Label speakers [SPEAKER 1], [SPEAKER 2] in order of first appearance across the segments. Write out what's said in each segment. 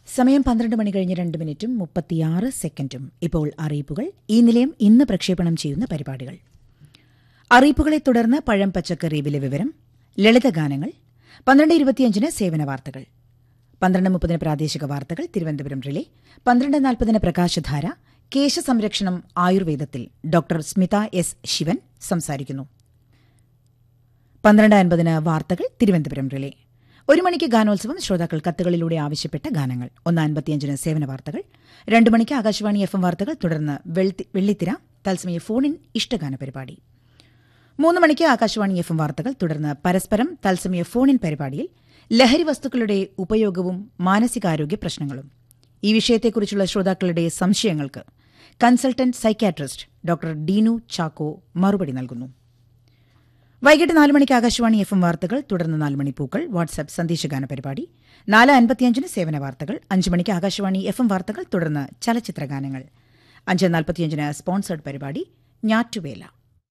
[SPEAKER 1] സമയം പന്ത്രണ്ട് മണി കഴിഞ്ഞ് രണ്ട് മിനിറ്റും മുപ്പത്തിയാറ് സെക്കൻഡും ഇപ്പോൾ അറിയിപ്പുകൾ ഈ നിലയം ഇന്ന് പ്രക്ഷേപണം ചെയ്യുന്ന പരിപാടികൾ അറിയിപ്പുകളെ തുടർന്ന് പഴം പച്ചക്കറി വില വിവരം ലളിതഗാനങ്ങൾ പന്ത്രണ്ട് ഇരുപത്തിയഞ്ചിന് സേവന വാർത്തകൾ പന്ത്രണ്ട് മുപ്പതിന് പ്രാദേശിക വാർത്തകൾ തിരുവനന്തപുരം റിലേ പന്ത്രണ്ട് നാൽപ്പതിന് പ്രകാശധാര കേശ സംരക്ഷണം ആയുർവേദത്തിൽ ഡോക്ടർ സ്മിത എസ് ശിവൻ സംസാരിക്കുന്നു പന്ത്രണ്ട് അൻപതിന് വാർത്തകൾ തിരുവനന്തപുരം റിലേ ഒരു മണിക്ക് ഗാനോത്സവം ശ്രോതാക്കൾ കത്തുകളിലൂടെ ആവശ്യപ്പെട്ട ഗാനങ്ങൾ ഒന്ന് അൻപത്തിയഞ്ചിന് സേവന വാർത്തകൾ രണ്ട് മണിക്ക് ആകാശവാണി എഫ് എം വാർത്തകൾ തുടർന്ന് വെള്ളി- വെള്ളിത്തിര തത്സമയ ഫോണിൻ ഇഷ്ടഗാന പരിപാടി മൂന്ന് മണിക്ക് ആകാശവാണി എഫ് എം വാർത്തകൾ തുടർന്ന് പരസ്പരം തത്സമയ ഫോണിൻ പരിപാടിയിൽ ലഹരി വസ്തുക്കളുടെ ഉപയോഗവും മാനസികാരോഗ്യ പ്രശ്നങ്ങളും ഈ വിഷയത്തെക്കുറിച്ചുള്ള ശ്രോതാക്കളുടെ സംശയങ്ങൾക്ക് consultant psychiatrist doctor Deenu Chacko മറുപടി നൽകുന്നു വൈകിട്ട് നാല് മണിക്ക് ആകാശവാണി എഫ് എം വാർത്തകൾ തുടർന്ന് നാല് മണി പൂക്കൾ വാട്സ്ആപ്പ് സന്ദേശഗാന പരിപാടി നാല് അൻപത്തിയഞ്ചിന് സേവന വാർത്തകൾ അഞ്ച് മണിക്ക് ആകാശവാണി എഫ് എം വാർത്തകൾ തുടർന്ന് ചലച്ചിത്ര ഗാനങ്ങൾ അഞ്ച് നാൽപ്പത്തിയഞ്ചിന് സ്പോൺസേഡ് പരിപാടി ഞാറ്റുവേല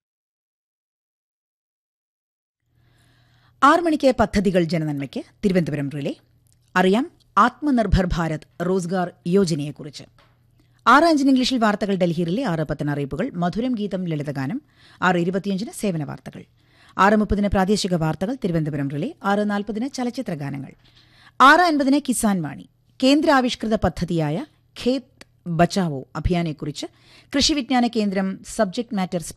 [SPEAKER 1] ആറ് മണിക്ക് പദ്ധതികൾ ജനനന്മയ്ക്ക് തിരുവനന്തപുരം റിലേ അറിയാം ആത്മനിർഭർ ഭാരത് റോസ്ഗാർ യോജനയെക്കുറിച്ച് ആറ് അഞ്ചിന് ഇംഗ്ലീഷിൽ വാർത്തകൾ ഡൽഹിയിലെ ആറ് പത്തിന് അറിയിപ്പുകൾ മധുരം ഗീതം ലളിതഗാനം ആറ് ഇരുപത്തിയഞ്ചിന് സേവന വാർത്തകൾ ആറ് മുപ്പതിന് പ്രാദേശിക വാർത്തകൾ തിരുവനന്തപുരം റിലേ ആറ് നാൽപ്പതിന് ചലച്ചിത്ര ഗാനങ്ങൾ ആറ് അൻപതിന് കിസാൻ വാണി കേന്ദ്രാവിഷ്കൃത പദ്ധതിയായ ഖേത് ബച്ചാവോ അഭിയാനെക്കുറിച്ച് കൃഷി വിജ്ഞാന കേന്ദ്രം സബ്ജക്ട് മാറ്റർ